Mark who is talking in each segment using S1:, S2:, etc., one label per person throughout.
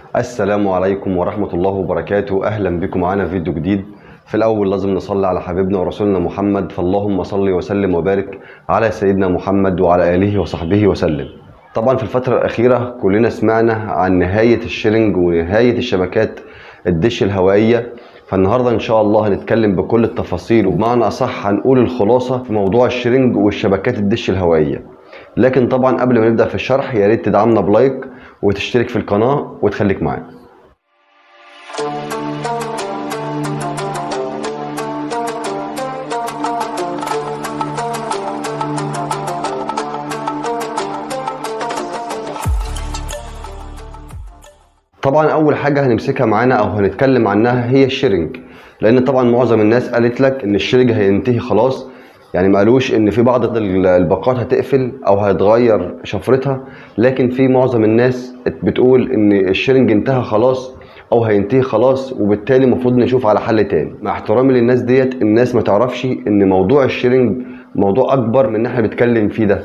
S1: السلام عليكم ورحمة الله وبركاته أهلا بكم معانا في فيديو جديد في الأول لازم نصلي على حبيبنا ورسولنا محمد فاللهم صل وسلم وبارك على سيدنا محمد وعلى آله وصحبه وسلم طبعا في الفترة الأخيرة كلنا سمعنا عن نهاية الشيرنج ونهاية الشبكات الدش الهوائية فالنهاردة إن شاء الله هنتكلم بكل التفاصيل وبمعنى أصح هنقول الخلاصة في موضوع الشيرنج والشبكات الدش الهوائية لكن طبعا قبل ما نبدأ في الشرح يا ريت تدعمنا بلايك وتشترك في القناة وتخليك معانا طبعا اول حاجه هنمسكها معانا او هنتكلم عنها هي الشيرنج لان طبعا معظم الناس قالت لك ان الشيرنج هينتهي خلاص يعني ما قالوش ان في بعض الباقات هتقفل او هتغير شفرتها لكن في معظم الناس بتقول ان الشيرنج انتهى خلاص او هينتهي خلاص وبالتالي المفروض نشوف على حل تاني مع احترامي للناس ديت الناس ما تعرفش ان موضوع الشيرنج موضوع اكبر من ان احنا بنتكلم فيه ده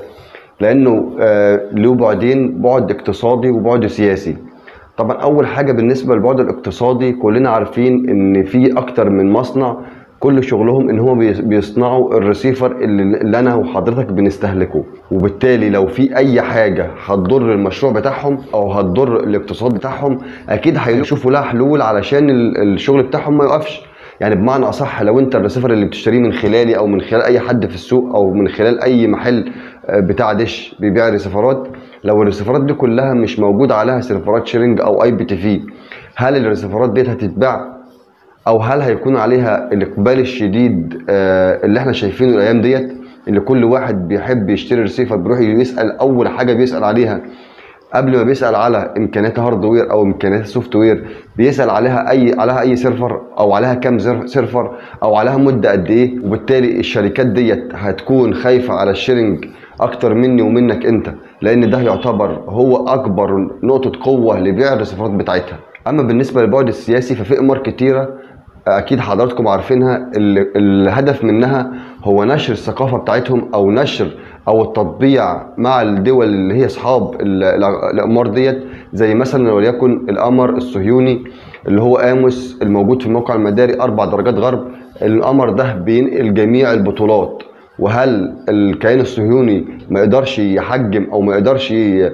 S1: لانه آه له بعدين بعد اقتصادي وبعد سياسي طبعا اول حاجه بالنسبه للبعد الاقتصادي كلنا عارفين ان في اكتر من مصنع كل شغلهم ان هم بيصنعوا الريسيفر اللي, اللي انا وحضرتك بنستهلكه وبالتالي لو في اي حاجه هتضر المشروع بتاعهم او هتضر الاقتصاد بتاعهم اكيد هيشوفوا لها حلول علشان الشغل بتاعهم ما يقفش يعني بمعنى اصح لو انت الريسيفر اللي بتشتريه من خلالي او من خلال اي حد في السوق او من خلال اي محل بتاع دش بيبيع ريسيفرات لو الريسيفرات دي كلها مش موجود عليها سيرفرات شيرنج او اي بي تي في هل الريسيفرات ديت هتتباع او هل هيكون عليها الاقبال الشديد اللي احنا شايفينه الايام ديت اللي كل واحد بيحب يشتري ريسيفر بيروح يسال اول حاجه بيسال عليها قبل ما بيسال على امكانيات هاردوير او امكانيات سوفت وير بيسال عليها اي عليها اي سيرفر او عليها كام سيرفر او عليها مده قد ايه وبالتالي الشركات ديت هتكون خايفه على الشيرنج اكتر مني ومنك انت لان ده يعتبر هو اكبر نقطه قوه لبيع الريسيفرات بتاعتها اما بالنسبه للبعد السياسي ففي امور كتيره اكيد حضراتكم عارفينها اللي الهدف منها هو نشر الثقافه بتاعتهم او نشر او التطبيع مع الدول اللي هي اصحاب الاقمار ديت زي مثلا وليكن القمر الصهيوني اللي هو اموس الموجود في الموقع المداري اربع درجات غرب القمر ده بينقل جميع البطولات وهل الكيان الصهيوني ما يقدرش يحجم او ما يقدرش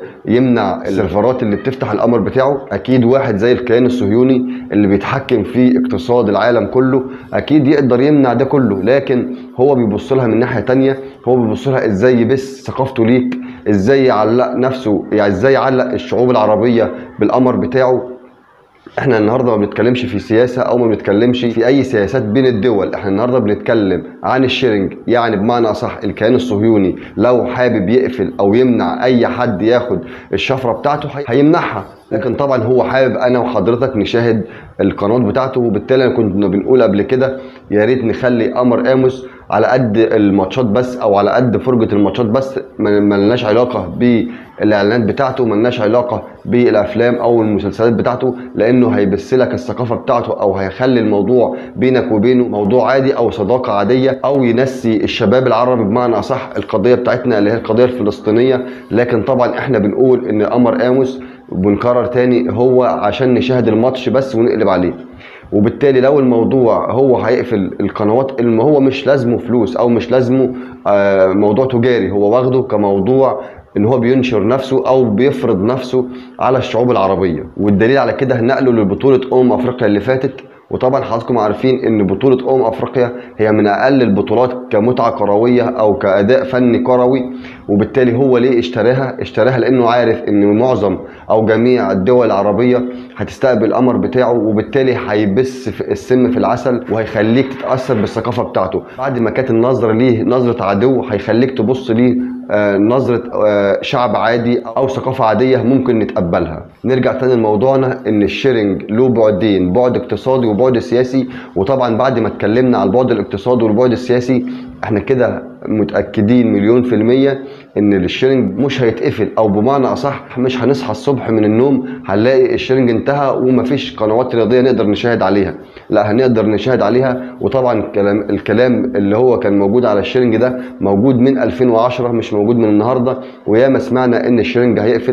S1: يمنع السيرفرات اللي بتفتح القمر بتاعه اكيد واحد زي الكيان الصهيوني اللي بيتحكم في اقتصاد العالم كله اكيد يقدر يمنع ده كله لكن هو بيبص لها من ناحيه تانية هو بيبص لها ازاي يبث ثقافته ليك ازاي يعلق نفسه يعني ازاي يعلق الشعوب العربيه بالقمر بتاعه احنا النهارده ما بنتكلمش في سياسه او ما بنتكلمش في اي سياسات بين الدول احنا النهارده بنتكلم عن الشيرنج يعني بمعنى اصح الكيان الصهيوني لو حابب يقفل او يمنع اي حد ياخد الشفره بتاعته هيمنعها لكن طبعا هو حابب انا وحضرتك نشاهد القناه بتاعته وبالتالي كنا بنقول قبل كده يا ريت نخلي قمر اموس على قد الماتشات بس او على قد فرجه الماتشات بس ما لناش علاقه بالاعلانات بتاعته ما لناش علاقه بالافلام او المسلسلات بتاعته لانه هيبث لك الثقافه بتاعته او هيخلي الموضوع بينك وبينه موضوع عادي او صداقه عاديه او ينسي الشباب العربي بمعنى اصح القضيه بتاعتنا اللي هي القضيه الفلسطينيه لكن طبعا احنا بنقول ان قمر اموس بنكرر تاني هو عشان نشاهد الماتش بس ونقلب عليه وبالتالي لو الموضوع هو هيقفل القنوات اللي هو مش لازمه فلوس او مش لازمه موضوع تجاري هو واخده كموضوع ان هو بينشر نفسه او بيفرض نفسه على الشعوب العربيه والدليل على كده نقله لبطوله امم افريقيا اللي فاتت وطبعا حضراتكم عارفين ان بطوله امم افريقيا هي من اقل البطولات كمتعه كرويه او كاداء فني كروي وبالتالي هو ليه اشتراها اشتراها لانه عارف ان معظم او جميع الدول العربيه هتستقبل القمر بتاعه وبالتالي هيبث في السم في العسل وهيخليك تتاثر بالثقافه بتاعته بعد ما كانت النظره ليه نظره عدو هيخليك تبص ليه آه نظرة آه شعب عادي أو ثقافة عادية ممكن نتقبلها نرجع تاني لموضوعنا إن الشيرنج له بعدين بعد اقتصادي وبعد سياسي وطبعا بعد ما اتكلمنا على البعد الاقتصادي والبعد السياسي احنا كده متاكدين مليون في الميه ان الشيرنج مش هيتقفل او بمعنى اصح مش هنصحى الصبح من النوم هنلاقي الشيرنج انتهى ومفيش قنوات رياضيه نقدر نشاهد عليها لا هنقدر نشاهد عليها وطبعا الكلام الكلام اللي هو كان موجود على الشيرنج ده موجود من 2010 مش موجود من النهارده وياما سمعنا ان الشيرنج هيقفل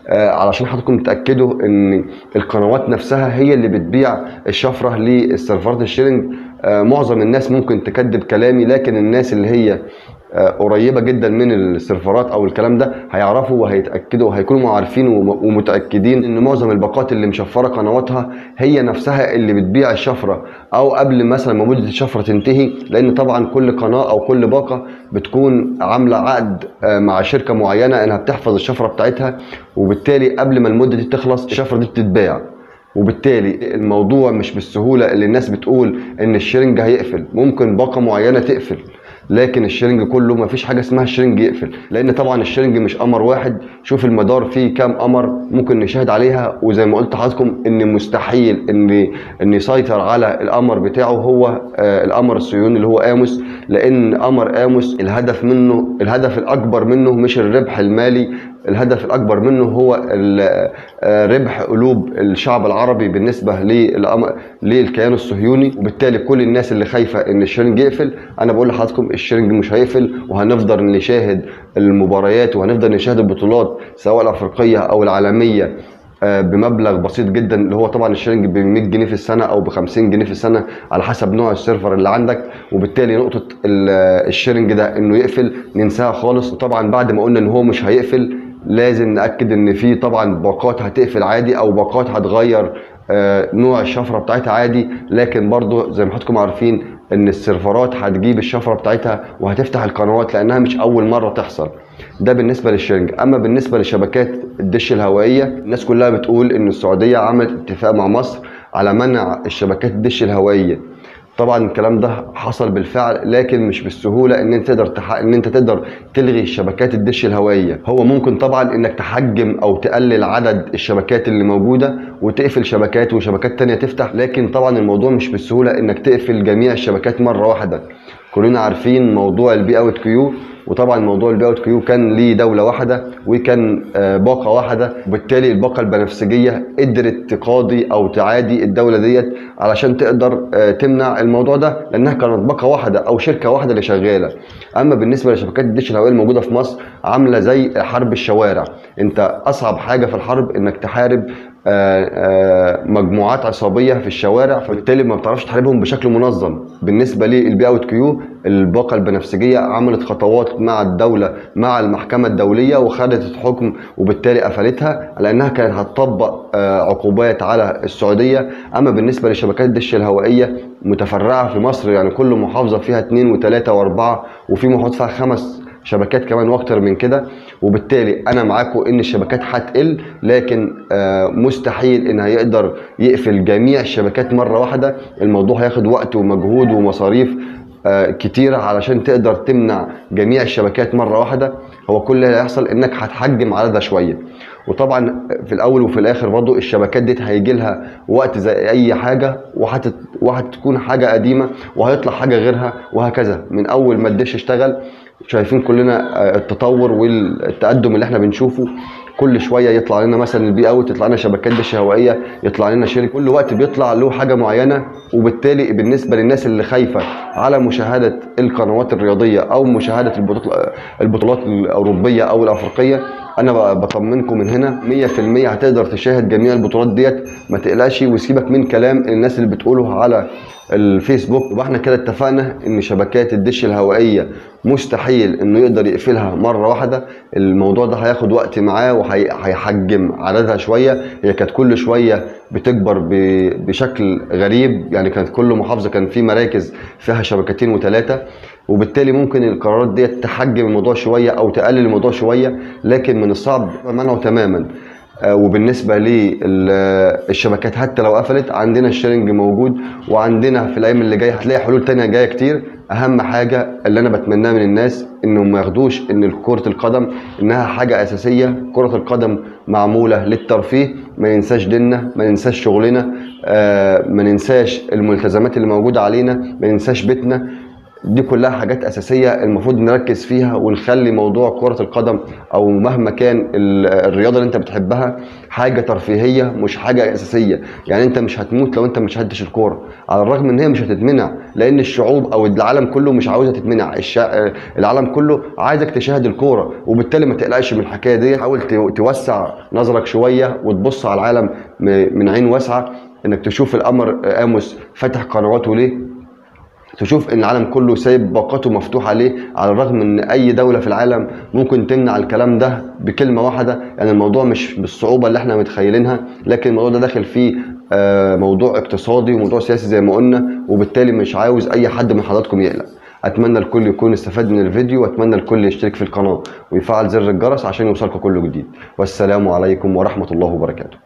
S1: آه، علشان حضراتكم تتاكدوا ان القنوات نفسها هي اللي بتبيع الشفره للسيرفرات الشيرنج آه، معظم الناس ممكن تكذب كلامي لكن الناس اللي هي آه، قريبه جدا من السيرفرات او الكلام ده هيعرفوا وهيتاكدوا وهيكونوا عارفين وم- ومتاكدين ان معظم الباقات اللي مشفره قنواتها هي نفسها اللي بتبيع الشفره او قبل مثلا ما مده الشفره تنتهي لان طبعا كل قناه او كل باقه بتكون عامله عقد آه، مع شركه معينه انها بتحفظ الشفره بتاعتها وبالتالي قبل ما المده دي تخلص الشفره دي بتتباع وبالتالي الموضوع مش بالسهوله اللي الناس بتقول ان الشرنج هيقفل ممكن باقه معينه تقفل لكن الشرنج كله ما فيش حاجه اسمها الشرنج يقفل لان طبعا الشرنج مش قمر واحد شوف المدار فيه كام قمر ممكن نشاهد عليها وزي ما قلت لحضراتكم ان مستحيل ان ان يسيطر على القمر بتاعه هو آه، القمر الصهيوني اللي هو اموس لان قمر اموس الهدف منه الهدف الاكبر منه مش الربح المالي الهدف الاكبر منه هو ال- آه، ربح قلوب الشعب العربي بالنسبه للأم- للكيان الصهيوني وبالتالي كل الناس اللي خايفه ان الشرنج يقفل انا بقول لحضراتكم الشرنج مش هيقفل وهنفضل نشاهد المباريات وهنفضل نشاهد البطولات سواء الافريقيه او العالميه آه، بمبلغ بسيط جدا اللي هو طبعا الشيرنج ب 100 جنيه في السنه او ب 50 جنيه في السنه على حسب نوع السيرفر اللي عندك وبالتالي نقطه ال- الشيرنج ده انه يقفل ننساها خالص وطبعا بعد ما قلنا ان هو مش هيقفل لازم ناكد ان في طبعا باقات هتقفل عادي او باقات هتغير آه، نوع الشفره بتاعتها عادي لكن برضو زي ما حضراتكم عارفين ان السيرفرات هتجيب الشفره بتاعتها وهتفتح القنوات لانها مش اول مره تحصل ده بالنسبه للشرنج اما بالنسبه لشبكات الدش الهوائيه الناس كلها بتقول ان السعوديه عملت اتفاق مع مصر على منع الشبكات الدش الهوائيه طبعا الكلام ده حصل بالفعل لكن مش بالسهوله ان انت تقدر تح... ان انت تقدر تلغي شبكات الدش الهوائيه هو ممكن طبعا انك تحجم او تقلل عدد الشبكات اللي موجوده وتقفل شبكات وشبكات تانية تفتح لكن طبعا الموضوع مش بالسهوله انك تقفل جميع الشبكات مره واحده كلنا عارفين موضوع البي اوت كيو وطبعا موضوع البي اوت كيو كان ليه دوله واحده وكان آه، باقه واحده وبالتالي الباقه البنفسجيه قدرت تقاضي او تعادي الدوله ديت علشان تقدر آه، تمنع الموضوع ده لانها كانت باقه واحده او شركه واحده اللي شغاله اما بالنسبه لشبكات الدش الهوائيه الموجوده في مصر عامله زي حرب الشوارع انت اصعب حاجه في الحرب انك تحارب آه، آه، مجموعات عصابيه في الشوارع فبالتالي ما بتعرفش تحاربهم بشكل منظم بالنسبه للبي اوت كيو الباقه البنفسجيه عملت خطوات مع الدوله مع المحكمه الدوليه وخدت الحكم وبالتالي قفلتها لانها كانت هتطبق آه، عقوبات على السعوديه اما بالنسبه لشبكات الدش الهوائيه متفرعه في مصر يعني كل محافظه فيها اثنين وثلاثه واربعه وفي محافظه فيها خمس شبكات كمان واكتر من كده وبالتالي انا معاكم ان الشبكات هتقل لكن آه، مستحيل ان هيقدر يقفل جميع الشبكات مره واحده الموضوع هياخد وقت ومجهود ومصاريف آه، كتيرة علشان تقدر تمنع جميع الشبكات مرة واحدة هو كل اللي هيحصل انك هتحجم عددها شوية وطبعا في الاول وفي الاخر برضو الشبكات دي هيجي لها وقت زي اي حاجة وهت... وهتكون حاجة قديمة وهيطلع حاجة غيرها وهكذا من اول ما الدش اشتغل شايفين كلنا آه، التطور والتقدم اللي احنا بنشوفه كل شويه يطلع لنا مثلا البي اوت يطلع لنا شبكات دش هوائيه يطلع لنا شركه كل وقت بيطلع له حاجه معينه وبالتالي بالنسبه للناس اللي خايفه على مشاهده القنوات الرياضيه او مشاهده البطولات البطولات الاوروبيه او الافريقيه انا ب- بطمنكم من هنا 100% هتقدر تشاهد جميع البطولات ديت ما تقلقش وسيبك من كلام الناس اللي بتقوله على الفيسبوك يبقى احنا كده اتفقنا ان شبكات الدش الهوائيه مستحيل انه يقدر يقفلها مره واحده الموضوع ده هياخد وقت معاه وهيحجم عددها شويه هي كانت كل شويه بتكبر ب- بشكل غريب يعني كانت كل محافظه كان في مراكز فيها شبكتين وثلاثه وبالتالي ممكن القرارات ديت تحجم الموضوع شويه او تقلل الموضوع شويه لكن من الصعب منعه تماما آه، وبالنسبه للشبكات حتى لو قفلت عندنا الشيرنج موجود وعندنا في الايام اللي جايه هتلاقي حلول تانية جايه كتير اهم حاجه اللي انا بتمناها من الناس انهم ما ياخدوش ان كره القدم انها حاجه اساسيه كره القدم معموله للترفيه ما ننساش ديننا ما ننساش شغلنا آه، ما ننساش الملتزمات اللي موجوده علينا ما ننساش بيتنا دي كلها حاجات اساسيه المفروض نركز فيها ونخلي موضوع كره القدم او مهما كان ال- الرياضه اللي انت بتحبها حاجه ترفيهيه مش حاجه اساسيه يعني انت مش هتموت لو انت ما شاهدتش الكوره على الرغم ان هي مش هتتمنع لان الشعوب او العالم كله مش عاوزها تتمنع الشا... العالم كله عايزك تشاهد الكوره وبالتالي ما تقلقش من الحكايه دي حاول تو- توسع نظرك شويه وتبص على العالم م- من عين واسعه انك تشوف القمر اموس فتح قنواته ليه تشوف ان العالم كله سايب باقاته مفتوحه ليه على الرغم ان اي دوله في العالم ممكن تمنع الكلام ده بكلمه واحده يعني الموضوع مش بالصعوبه اللي احنا متخيلينها لكن الموضوع ده داخل فيه آه، موضوع اقتصادي وموضوع سياسي زي ما قلنا وبالتالي مش عاوز اي حد من حضراتكم يقلق اتمنى الكل يكون استفاد من الفيديو واتمنى الكل يشترك في القناه ويفعل زر الجرس عشان يوصلكم كل جديد والسلام عليكم ورحمه الله وبركاته